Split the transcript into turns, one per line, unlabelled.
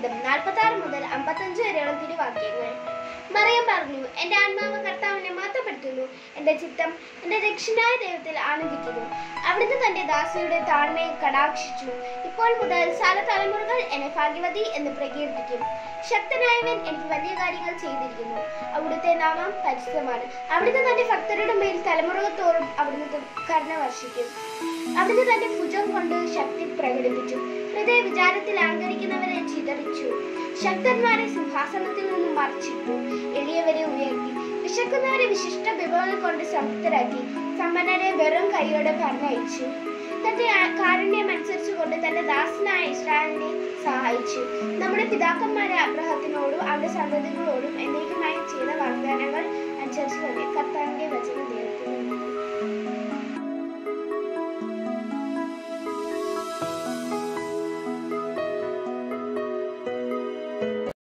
സംഗീതം നാൽപ്പത്തി ആറ് മുതൽ അമ്പത്തഞ്ച് വരെയുള്ള തിരുവാക്യങ്ങൾ മറിയം പറഞ്ഞു എന്റെ ആത്മാവ് കർത്താവിനെ മഹത്വപ്പെടുത്തുന്നു എന്റെ ചിത്തം എന്റെ രക്ഷനായ ദൈവത്തിൽ ആനന്ദിക്കുന്നു അവിടുന്ന് തന്റെ ദാസിയുടെ താഴ്മയെ കടാക്ഷിച്ചു ഇപ്പോൾ മുതൽ സാല തലമുറകൾ എന്നെ ഭാഗ്യവതി എന്ന് പ്രകീർത്തിക്കും ശക്തനായവൻ എനിക്ക് വലിയ കാര്യങ്ങൾ ചെയ്തിരിക്കുന്നു അവിടുത്തെ നാമം പരിശുദ്ധമാണ് അവിടുന്ന് തന്റെ ഭക്തരുടെ മേൽ തലമുറകൾ തോറും അവിടുന്ന് തു- കരുണ വർഷിക്കും അവിടുന്ന് തന്റെ ഭുജം കൊണ്ട് ശക്തി പ്രകടിപ്പിച്ചു ഹൃദയ വിചാരത്തിൽ അലങ്കരിക്കുന്നവരെ ചിതറിച്ചു ശക്തന്മാരെ സിംഹാസനത്തിൽ നിന്നും മറിച്ചിട്ടു എളിയവരെ ഉയർത്തി വിശക്കുന്നവരെ വിശിഷ്ട വിഭവങ്ങൾ കൊണ്ട് സംതൃപ്തരാക്കി സമ്പന്നരെ വെറും കൈയോടെ പറഞ്ഞയച്ചു തന്റെ ആ- കാരുണ്യം അനുസരിച്ചുകൊണ്ട് തന്റെ ദാസനായ ഇസ്രായേലിനെ സഹായിച്ചു നമ്മുടെ പിതാക്കന്മാരെ അബ്രഹത്തിനോടും അവരുടെ സന്തതികളോടും എന്നേക്കുമായി ചെയ്ത വാഗ്ദാനങ്ങൾ